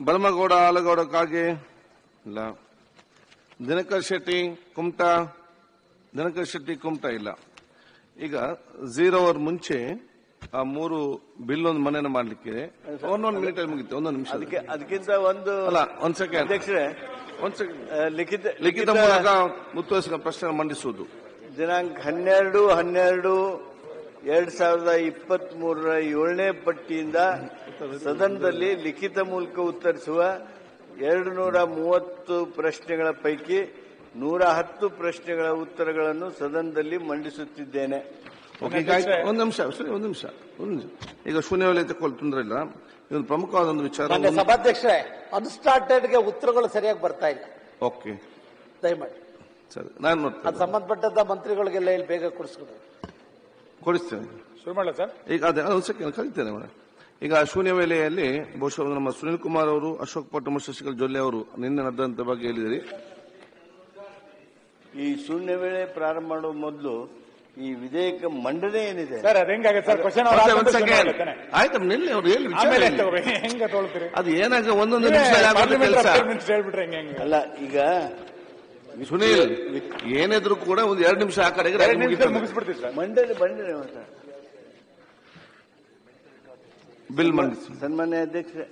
ಬಲಮಗೌಡ ಆಲಗೌಡ ಕಾಗೆ ಇಲ್ಲ ದಿನಕರ್ ಶೆಟ್ಟಿ ಕುಮಟಾ ದಿನಕರ್ ಶೆಟ್ಟಿ ಕುಮಟಾ ಇಲ್ಲ ಈಗ ಝೀರೋ ಅವರ್ ಮುಂಚೆ ಆ ಮೂರು ಬಿಲ್ ಒಂದು ಮನೆನ ಮಾಡ್ಲಿಕ್ಕೆ ಒಂದೊಂದು ಮಿನಿಟ್ ಮುಗಿತು ಒಂದೊಂದು ನಿಮಿಷ ಅದಕ್ಕೆ ಅದಕ್ಕಿಂತ ಒಂದು ಅಲ್ಲ ಒಂದ್ ಸೆಕೆಂಡ್ ಅಧ್ಯಕ್ಷರೇ ಒಂದ್ ಸೆಕೆಂಡ್ ಆ, ಲಿಖಿತ ಲಿಖಿತ ಮೂಲಕ ಮುತ್ತುವರಿಸಿದ ಪ್ರಶ್ನೆ ಮಂಡಿಸುವುದು ದಿನಾಂಕ ಹನ್ನೆರಡು ಹನ್ನೆರಡು ಎರಡ್ ಸಾವಿರದ ಇಪ್ಪತ್ತ್ ಮೂರರ ಏಳನೇ ಪಟ್ಟಿಯಿಂದ ಸದನದಲ್ಲಿ ಲಿಖಿತ ಮೂಲಕ ಉತ್ತರಿಸುವ ಎರಡು ನೂರ ಮೂವತ್ತು ಪ್ರಶ್ನೆಗಳ ಪೈಕಿ ನೂರ ಹತ್ತು ಪ್ರಶ್ನೆಗಳ ಉತ್ತರಗಳನ್ನು ಸದನದಲ್ಲಿ ಮಂಡಿಸುತ್ತಿದ್ದೇನೆ ಓಕೆ ಈಗ ಆಯ್ತು ಒಂದ್ ನಿಮಿಷ ಸರಿ ಒಂದ್ ನಿಮಿಷ ಒಂದ್ ನಿಮಿಷ ಈಗ ಶೂನ್ಯ ವೇಳೆ ತಗೊಳ್ಳಿ ತೊಂದರೆ ಇಲ್ಲ ಇದೊಂದು ಪ್ರಮುಖವಾದ ಒಂದು ವಿಚಾರ ಮಾನ್ಯ ಸಭಾಧ್ಯಕ್ಷರೇ ಅನ್ಸ್ಟಾರ್ಟೆಡ್ಗೆ ಉತ್ತರಗಳು ಸರಿಯಾಗಿ ಬರ್ತಾ ಇಲ್ಲ ಓಕೆ ದಯಮಾಡಿ ಸರಿ ನಾನು ನೋಡ್ತೇನೆ ಅದು ಸಂಬಂಧಪಟ್ಟಂತ ಮಂತ್ರಿಗಳಿಗೆಲ್ಲ ಇಲ್ಲಿ ಬೇಗ ಕೊಡಿಸ್ಕೊಡಿ ಕೊಡಿಸ್ತೇನೆ ಶುರು ಮಾಡಲ ಸರ್ ಈಗ ಅದೇ ಒಂದು ಸೆಕೆಂಡ್ ಕಲಿತೇನೆ ಮೇಡಮ್ ಈಗ ಶೂನ್ಯ ವೇಳೆಯಲ್ಲಿ ಬಹುಶಃ ನಮ್ಮ ಸುನಿಲ್ ಕುಮಾರ್ ಅವರು ಅಶೋಕ್ ಪಟ್ಟು ಮತ್ತು ಶಶಿಕಲಾ ಜೊಲ್ಲೆ ಅವರು ನಿನ್ನೆ ನಡೆದಂತ ಬಗ್ಗೆ ಹೇಳಿದಿರಿ ಈ ಶೂನ್ಯ ವೇಳೆ ಪ್ರಾರಂಭ ಮಾಡುವ ಮೊದಲು ಈ ವಿಧೇಯಕ ಮಂಡನೆ ಏನಿದೆ ಸರ್ ಅದ್ ಹೆಂಗಾಗುತ್ತೆ ಸರ್ ಕ್ವಶನ್ ಮತ್ತೆ ಒಂದು ಸೆಕೆಂಡ್ ಆಯ್ತು ನಿನ್ನೆ ಅವ್ರು ಹೇಳಿ ವಿಚಾರ ಆಮೇಲೆ ಹೇಳಿ. ತಗೋರಿ ಹೆಂಗ ತೊಗೊಳ್ತೀರಿ ಅದು ಏನಾಗ ಒಂದೊಂದು ನಿಮಿಷ ಕೆಲಸ ಹೇಳ್ಬಿಟ್ರೆ ಹೆಂಗೆ ಹೆಂಗೆ ಅಲ್ಲ ಈಗ ಸುನೀಲ್ ಏನಿದ್ರು ಕೂಡ ಒಂದು ಎರಡು ನಿಮಿಷ ಆ ಕಡೆಗೆ ಎರಡು ನಿಮಿಷ ಮುಗಿತದೆ. ಮುಗಿಸ್ಬಿಡ್ತೀವಿ ಸರ್ ಮಂಡನೆ ಮಂಡನೆ ಮಾತ್ರ ಬಿಲ್ ಮಂಡಿಸಿ ಸನ್ಮಾನ್ಯ ಅಧ್ಯಕ್ಷರೇ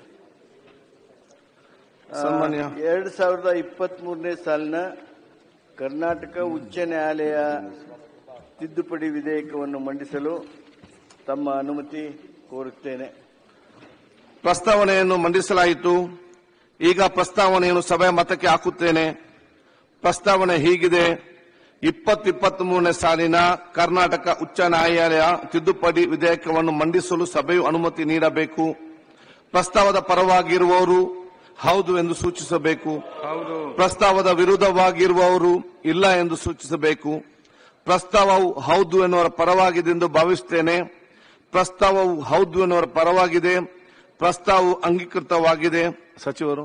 ಸನ್ಮಾನ್ಯ ಎರಡು ಸಾವಿರದ ಇಪ್ಪತ್ತ್ ಮೂರನೇ ಸಾಲಿನ ಕರ್ನಾಟಕ ಉಚ್ಚ ನ್ಯಾಯಾಲಯ ತಿದ್ದುಪಡಿ ವಿಧೇಯಕವನ್ನು ಮಂಡಿಸಲು ತಮ್ಮ ಅನುಮತಿ ಕೋರುತ್ತೇನೆ ಪ್ರಸ್ತಾವನೆಯನ್ನು ಮಂಡಿಸಲಾಯಿತು ಈಗ ಪ್ರಸ್ತಾವನೆಯನ್ನು ಸಭೆಯ ಮತಕ್ಕೆ ಹಾಕುತ್ತೇನೆ ಪ್ರಸ್ತಾವನೆ ಹೀಗಿದೆ ಇಪ್ಪತ್ತು ಇಪ್ಪತ್ತ್ ಮೂರನೇ ಸಾಲಿನ ಕರ್ನಾಟಕ ಉಚ್ಚ ನ್ಯಾಯಾಲಯ ತಿದ್ದುಪಡಿ ವಿಧೇಯಕವನ್ನು ಮಂಡಿಸಲು ಸಭೆಯು ಅನುಮತಿ ನೀಡಬೇಕು ಪ್ರಸ್ತಾವದ ಪರವಾಗಿರುವವರು ಹೌದು ಎಂದು ಸೂಚಿಸಬೇಕು ಪ್ರಸ್ತಾವದ ವಿರುದ್ಧವಾಗಿರುವವರು ಇಲ್ಲ ಎಂದು ಸೂಚಿಸಬೇಕು ಪ್ರಸ್ತಾವವು ಹೌದು ಎನ್ನುವರ ಪರವಾಗಿದೆ ಎಂದು ಭಾವಿಸುತ್ತೇನೆ ಪ್ರಸ್ತಾವವು ಹೌದು ಎನ್ನುವರ ಪರವಾಗಿದೆ ಪ್ರಸ್ತಾವವು ಅಂಗೀಕೃತವಾಗಿದೆ ಸಚಿವರು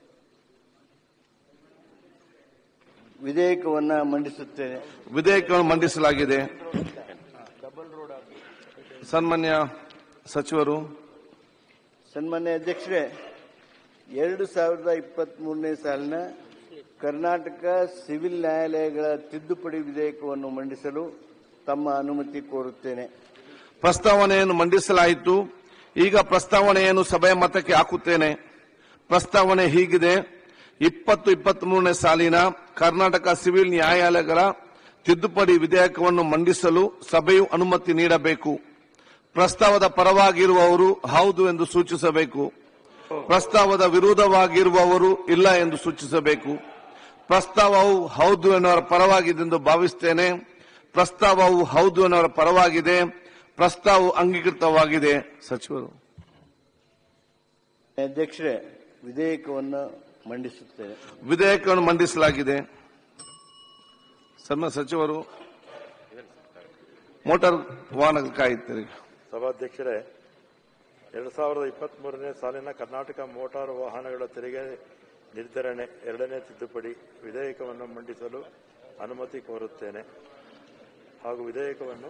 ವಿಧೇಯಕವನ್ನ ಮಂಡಿಸುತ್ತೇನೆ ವಿಧೇಯಕವನ್ನು ಮಂಡಿಸಲಾಗಿದೆ ಸನ್ಮಾನ್ಯ ಸಚಿವರು ಸನ್ಮಾನ್ಯ ಅಧ್ಯಕ್ಷರೇ ಎರಡು ಸಾವಿರದ ಇಪ್ಪತ್ತ್ ಮೂರನೇ ಸಾಲಿನ ಕರ್ನಾಟಕ ಸಿವಿಲ್ ನ್ಯಾಯಾಲಯಗಳ ತಿದ್ದುಪಡಿ ವಿಧೇಯಕವನ್ನು ಮಂಡಿಸಲು ತಮ್ಮ ಅನುಮತಿ ಕೋರುತ್ತೇನೆ ಪ್ರಸ್ತಾವನೆಯನ್ನು ಮಂಡಿಸಲಾಯಿತು ಈಗ ಪ್ರಸ್ತಾವನೆಯನ್ನು ಸಭೆಯ ಮತಕ್ಕೆ ಹಾಕುತ್ತೇನೆ ಪ್ರಸ್ತಾವನೆ ಹೀಗಿದೆ ಇಪ್ಪತ್ತು ಇಪ್ಪತ್ತ್ ಮೂರನೇ ಸಾಲಿನ ಕರ್ನಾಟಕ ಸಿವಿಲ್ ನ್ಯಾಯಾಲಯಗಳ ತಿದ್ದುಪಡಿ ವಿಧೇಯಕವನ್ನು ಮಂಡಿಸಲು ಸಭೆಯು ಅನುಮತಿ ನೀಡಬೇಕು ಪ್ರಸ್ತಾವದ ಪರವಾಗಿರುವವರು ಹೌದು ಎಂದು ಸೂಚಿಸಬೇಕು ಪ್ರಸ್ತಾವದ ವಿರೋಧವಾಗಿರುವವರು ಇಲ್ಲ ಎಂದು ಸೂಚಿಸಬೇಕು ಪ್ರಸ್ತಾವವು ಹೌದು ಎನ್ನುವರ ಪರವಾಗಿದೆ ಎಂದು ಭಾವಿಸುತ್ತೇನೆ ಪ್ರಸ್ತಾವವು ಹೌದು ಎನ್ನುವರ ಪರವಾಗಿದೆ ಪ್ರಸ್ತಾವವು ಅಂಗೀಕೃತವಾಗಿದೆ ಸಚಿವರು ಅಧ್ಯಕ್ಷರೇ ವಿಧೇಯಕವನ್ನು ಮಂಡಿಸುತ್ತೇನೆ ವಿಧೇಯಕವನ್ನು ಮಂಡಿಸಲಾಗಿದೆ ಸನ್ಮಾನ್ಯ ಸಚಿವರು ಮೋಟಾರ್ ವಾಹನ ಕಾಯುತ್ತಾರೆ ಸಭಾಧ್ಯಕ್ಷರೇ ಎರಡು ಸಾವಿರದ ಇಪ್ಪತ್ತ್ ಮೂರನೇ ಸಾಲಿನ ಕರ್ನಾಟಕ ಮೋಟಾರು ವಾಹನಗಳ ತೆರಿಗೆ ನಿರ್ಧರಣೆ ಎರಡನೇ ತಿದ್ದುಪಡಿ ವಿಧೇಯಕವನ್ನು ಮಂಡಿಸಲು ಅನುಮತಿ ಕೋರುತ್ತೇನೆ ಹಾಗೂ ವಿಧೇಯಕವನ್ನು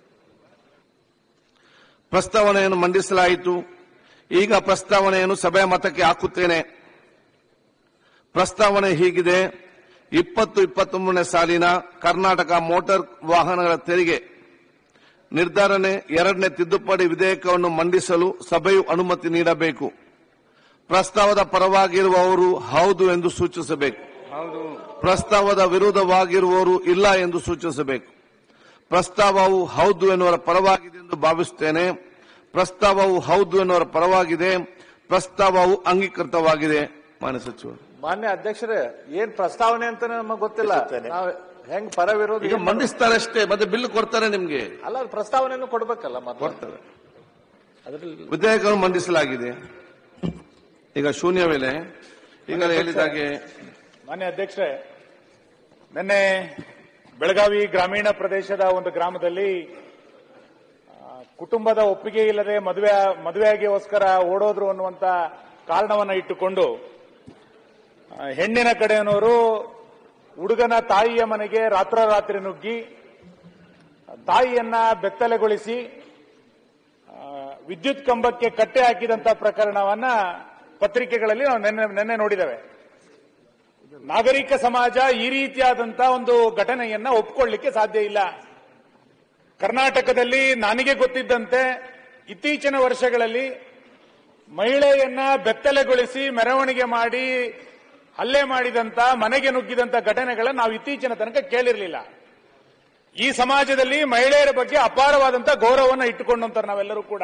ಪ್ರಸ್ತಾವನೆಯನ್ನು ಮಂಡಿಸಲಾಯಿತು ಈಗ ಪ್ರಸ್ತಾವನೆಯನ್ನು ಸಭೆಯ ಮತಕ್ಕೆ ಹಾಕುತ್ತೇನೆ ಪ್ರಸ್ತಾವನೆ ಹೀಗಿದೆ ಇಪ್ಪತ್ತು ಇಪ್ಪತ್ತ್ ಮೂರನೇ ಸಾಲಿನ ಕರ್ನಾಟಕ ಮೋಟಾರ್ ವಾಹನಗಳ ತೆರಿಗೆ ನಿರ್ಧಾರಣೆ ಎರಡನೇ ತಿದ್ದುಪಡಿ ವಿಧೇಯಕವನ್ನು ಮಂಡಿಸಲು ಸಭೆಯು ಅನುಮತಿ ನೀಡಬೇಕು ಪ್ರಸ್ತಾವದ ಪರವಾಗಿರುವವರು ಹೌದು ಎಂದು ಸೂಚಿಸಬೇಕು ಪ್ರಸ್ತಾವದ ವಿರೋಧವಾಗಿರುವವರು ಇಲ್ಲ ಎಂದು ಸೂಚಿಸಬೇಕು ಪ್ರಸ್ತಾವವು ಹೌದು ಎನ್ನುವರ ಪರವಾಗಿದೆ ಎಂದು ಭಾವಿಸುತ್ತೇನೆ ಪ್ರಸ್ತಾವವು ಹೌದು ಎನ್ನುವರ ಪರವಾಗಿದೆ ಪ್ರಸ್ತಾವವು ಅಂಗೀಕೃತವಾಗಿದೆ ಮಾನ್ಯ ಸಚಿವರು ಮಾನ್ಯ ಅಧ್ಯಕ್ಷರೇ ಏನ್ ಪ್ರಸ್ತಾವನೆ ಅಂತ ನಮಗೆ ಗೊತ್ತಿಲ್ಲ ಗೊತ್ತೇನೆ. ನಾವು ಹೆಂಗ್ ಪರ ವಿರೋಧ ಈಗ ಮಂಡಿಸ್ತಾರೆ ಅಷ್ಟೇ ಮತ್ತೆ ಬಿಲ್ ಕೊಡ್ತಾರೆ ನಿಮ್ಗೆ ಅಲ್ಲ ಅದು ಪ್ರಸ್ತಾವನೆಯನ್ನು ಕೊಡ್ಬೇಕಲ್ಲ ಮತ್ತೆ ಕೊಡ್ತಾರೆ ಅದ್ರಲ್ಲಿ ವಿಧೇಯಕವನ್ನು ಮಂಡಿಸಲಾಗಿದೆ ಈಗ ಶೂನ್ಯ ವೇಳೆ ಈಗ ಹೇಳಿದಾಗೆ ಮಾನ್ಯ ಅಧ್ಯಕ್ಷರೇ ನಿನ್ನೆ ಬೆಳಗಾವಿ ಗ್ರಾಮೀಣ ಪ್ರದೇಶದ ಒಂದು ಗ್ರಾಮದಲ್ಲಿ ಆ, ಕುಟುಂಬದ ಒಪ್ಪಿಗೆ ಇಲ್ಲದೆ ಮದುವೆ ಮದುವೆಯಾಗಿಗೋಸ್ಕರ ಓಡೋದ್ರು ಅನ್ನುವಂತ ಕಾರಣವನ್ನ ಇಟ್ಟುಕೊಂಡು ಆ, ಹೆಣ್ಣಿನ ಕಡೆಯವರು ಹುಡುಗನ ತಾಯಿಯ ಮನೆಗೆ ರಾತ್ರೋರಾತ್ರಿ ನುಗ್ಗಿ ತಾಯಿಯನ್ನ ಬೆತ್ತಲೆಗೊಳಿಸಿ ಆ, ವಿದ್ಯುತ್ ಕಂಬಕ್ಕೆ ಕಟ್ಟೆ ಹಾಕಿದಂತ ಪ್ರಕರಣವನ್ನ ಪತ್ರಿಕೆಗಳಲ್ಲಿ ನಾವು ನಿನ್ನೆ ನಿನ್ನೆ ನೋಡಿದ್ದೇವೆ ನಾಗರಿಕ ಸಮಾಜ ಈ ರೀತಿಯಾದಂತಹ ಒಂದು ಘಟನೆಯನ್ನ ಒಪ್ಕೊಳ್ಳಿಕ್ಕೆ ಸಾಧ್ಯ ಇಲ್ಲ ಕರ್ನಾಟಕದಲ್ಲಿ ನನಗೆ ಗೊತ್ತಿದ್ದಂತೆ ಇತ್ತೀಚಿನ ವರ್ಷಗಳಲ್ಲಿ ಮಹಿಳೆಯನ್ನ ಬೆತ್ತಲೆಗೊಳಿಸಿ ಮೆರವಣಿಗೆ ಮಾಡಿ ಹಲ್ಲೆ ಮಾಡಿದಂತ ಮನೆಗೆ ನುಗ್ಗಿದಂತ ಘಟನೆಗಳನ್ನ ನಾವು ಇತ್ತೀಚಿನ ತನಕ ಕೇಳಿರಲಿಲ್ಲ ಈ ಸಮಾಜದಲ್ಲಿ ಮಹಿಳೆಯರ ಬಗ್ಗೆ ಅಪಾರವಾದಂತ ಗೌರವವನ್ನು ಇಟ್ಟುಕೊಂಡಂತಾರೆ ನಾವೆಲ್ಲರೂ ಕೂಡ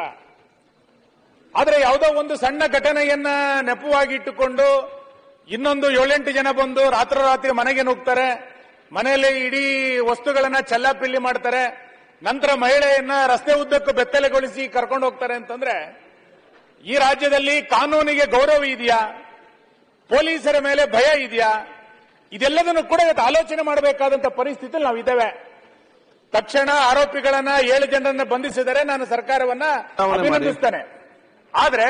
ಆದ್ರೆ ಯಾವುದೋ ಒಂದು ಸಣ್ಣ ಘಟನೆಯನ್ನ ನೆಪವಾಗಿ ಇಟ್ಟುಕೊಂಡು ಇನ್ನೊಂದು ಏಳೆಂಟು ಜನ ಬಂದು ರಾತ್ರೋರಾತ್ರಿ ಮನೆಗೆ ನುಗ್ತಾರೆ ಮನೆಯಲ್ಲಿ ಇಡೀ ವಸ್ತುಗಳನ್ನ ಚೆಲ್ಲಾಪಿಲ್ಲಿ ಮಾಡ್ತಾರೆ ನಂತರ ಮಹಿಳೆಯನ್ನ ರಸ್ತೆ ಉದ್ದಕ್ಕೂ ಬೆತ್ತಲೆಗೊಳಿಸಿ ಕರ್ಕೊಂಡು ಹೋಗ್ತಾರೆ ಅಂತಂದ್ರೆ ಈ ರಾಜ್ಯದಲ್ಲಿ ಕಾನೂನಿಗೆ ಗೌರವ ಇದೆಯಾ ಪೊಲೀಸರ ಮೇಲೆ ಭಯ ಇದೆಯಾ ಇದೆಲ್ಲದನ್ನು ಕೂಡ ಇವತ್ತು ಆಲೋಚನೆ ಮಾಡಬೇಕಾದಂತ ಪರಿಸ್ಥಿತಿಯಲ್ಲಿ ನಾವು ಇದ್ದೇವೆ ತಕ್ಷಣ ಆರೋಪಿಗಳನ್ನ ಏಳು ಜನರನ್ನ ಬಂಧಿಸಿದರೆ ನಾನು ಸರ್ಕಾರವನ್ನ ಚುನಾವಣೆ ಮಾಡಿ. ಅಭಿನಂದಿಸ್ತೇನೆ ಆದ್ರೆ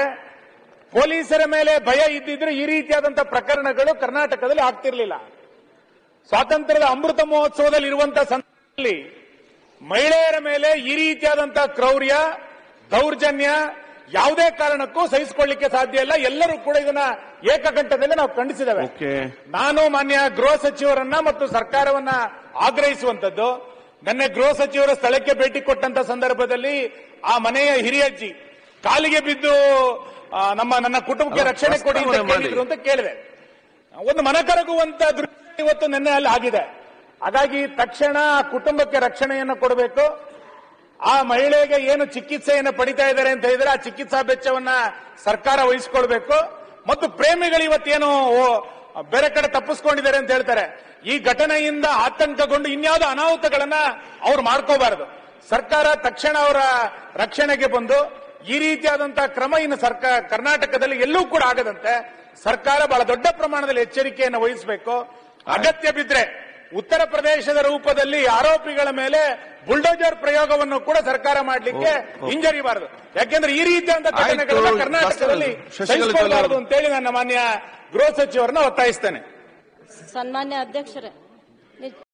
ಪೊಲೀಸರ ಮೇಲೆ ಭಯ ಇದ್ದಿದ್ರೆ ಈ ರೀತಿಯಾದಂತಹ ಪ್ರಕರಣಗಳು ಕರ್ನಾಟಕದಲ್ಲಿ ಆಗ್ತಿರ್ಲಿಲ್ಲ ಸ್ವಾತಂತ್ರ್ಯದ ಅಮೃತ ಮಹೋತ್ಸವದಲ್ಲಿ ಇರುವಂತಹ ಸಂದರ್ಭದಲ್ಲಿ ಮಹಿಳೆಯರ ಮೇಲೆ ಈ ರೀತಿಯಾದಂತಹ ಕ್ರೌರ್ಯ ದೌರ್ಜನ್ಯ ಯಾವುದೇ ಕಾರಣಕ್ಕೂ ಸಹಿಸಿಕೊಳ್ಳಿಕ್ಕೆ ಸಾಧ್ಯ ಇಲ್ಲ ಎಲ್ಲರೂ ಕೂಡ ಇದನ್ನ ಏಕಕಂಠದಲ್ಲಿ ನಾವು ಖಂಡಿಸಿದ್ದೇವೆ ಓಕೆ ನಾನು ಮಾನ್ಯ ಗೃಹ ಸಚಿವರನ್ನ ಮತ್ತು ಸರ್ಕಾರವನ್ನ ಆಗ್ರಹಿಸುವಂತದ್ದು ನನ್ನ ಗೃಹ ಸಚಿವರ ಸ್ಥಳಕ್ಕೆ ಭೇಟಿ ಕೊಟ್ಟಂತ ಸಂದರ್ಭದಲ್ಲಿ ಆ ಮನೆಯ ಹಿರಿಯಜ್ಜಿ ಕಾಲಿಗೆ ಬಿದ್ದು ಆ, ನಮ್ಮ ನನ್ನ ಕುಟುಂಬಕ್ಕೆ ಅಲ್ಲ, ರಕ್ಷಣೆ ಕೊಡಿ ಅಂತ ಪ್ರಸ್ತಾವನೆ ಮಾಡಿ. ಕೇಳಿದ್ರು ಅಂತ ಕೇಳಿದೆ ಒಂದು ಮನಕರಗುವಂತ ದೃಶ್ಯ ಇವತ್ತು ನಿನ್ನೆ ಅಲ್ಲಿ ಆಗಿದೆ ಹಾಗಾಗಿ ತಕ್ಷಣ ಆ ಕುಟುಂಬಕ್ಕೆ ರಕ್ಷಣೆಯನ್ನು ಕೊಡಬೇಕು ಆ ಮಹಿಳೆಗೆ ಏನು ಚಿಕಿತ್ಸೆಯನ್ನು ಪಡಿತಾ ಇದ್ದಾರೆ ಅಂತ ಹೇಳಿದ್ರೆ ಆ ಚಿಕಿತ್ಸಾ ವೆಚ್ಚವನ್ನ ಸರ್ಕಾರ ವಹಿಸಿಕೊಳ್ಬೇಕು ಮತ್ತು ಪ್ರೇಮಿಗಳು ಇವತ್ತೇನು ಓ, ಬೇರೆ ಕಡೆ ತಪ್ಪಿಸ್ಕೊಂಡಿದ್ದಾರೆ ಅಂತ ಹೇಳ್ತಾರೆ ಈ ಘಟನೆಯಿಂದ ಆತಂಕಗೊಂಡು ಇನ್ಯಾವುದೋ ಅನಾಹುತಗಳನ್ನ ಅವ್ರು ಮಾಡ್ಕೋಬಾರದು ಸರ್ಕಾರ ತಕ್ಷಣ ಅವರ ರಕ್ಷಣೆಗೆ ಬಂದು ಈ ರೀತಿಯಾದಂತಹ ಕ್ರಮ ಇನ್ನು ಸರ್ಕಾರ ಕರ್ನಾಟಕದಲ್ಲಿ ಎಲ್ಲೂ ಕೂಡ ಆಗದಂತೆ ಸರ್ಕಾರ ಬಹಳ ದೊಡ್ಡ ಪ್ರಮಾಣದಲ್ಲಿ ಎಚ್ಚರಿಕೆಯನ್ನು ವಹಿಸಬೇಕು ಅಗತ್ಯ ಬಿದ್ರೆ ಉತ್ತರ ಪ್ರದೇಶದ ರೂಪದಲ್ಲಿ ಆರೋಪಿಗಳ ಮೇಲೆ ಬುಲ್ಡೋಜರ್ ಪ್ರಯೋಗವನ್ನು ಕೂಡ ಸರ್ಕಾರ ಮಾಡಲಿಕ್ಕೆ ಓ, ಓ. ಹಿಂಜರಿಬಾರದು ಯಾಕೆಂದ್ರೆ ಈ ರೀತಿಯಾದಂತಹ ಘಟನೆಗಳನ್ನ ಆಯ್ತು, ಕರ್ನಾಟಕದಲ್ಲಿ ಶಶಿಕಲಾ ಸಹಿಸಿಕೊಳ್ಳಬಾರದು ಜೊಲ್ಲೆ ಅಂತೇಳಿ ನನ್ನ ಮಾನ್ಯ ಗೃಹ ಸಚಿವರನ್ನ ಒತ್ತಾಯಿಸ್ತೇನೆ ಸನ್ಮಾನ್ಯ ಅಧ್ಯಕ್ಷರೇ ನಿ-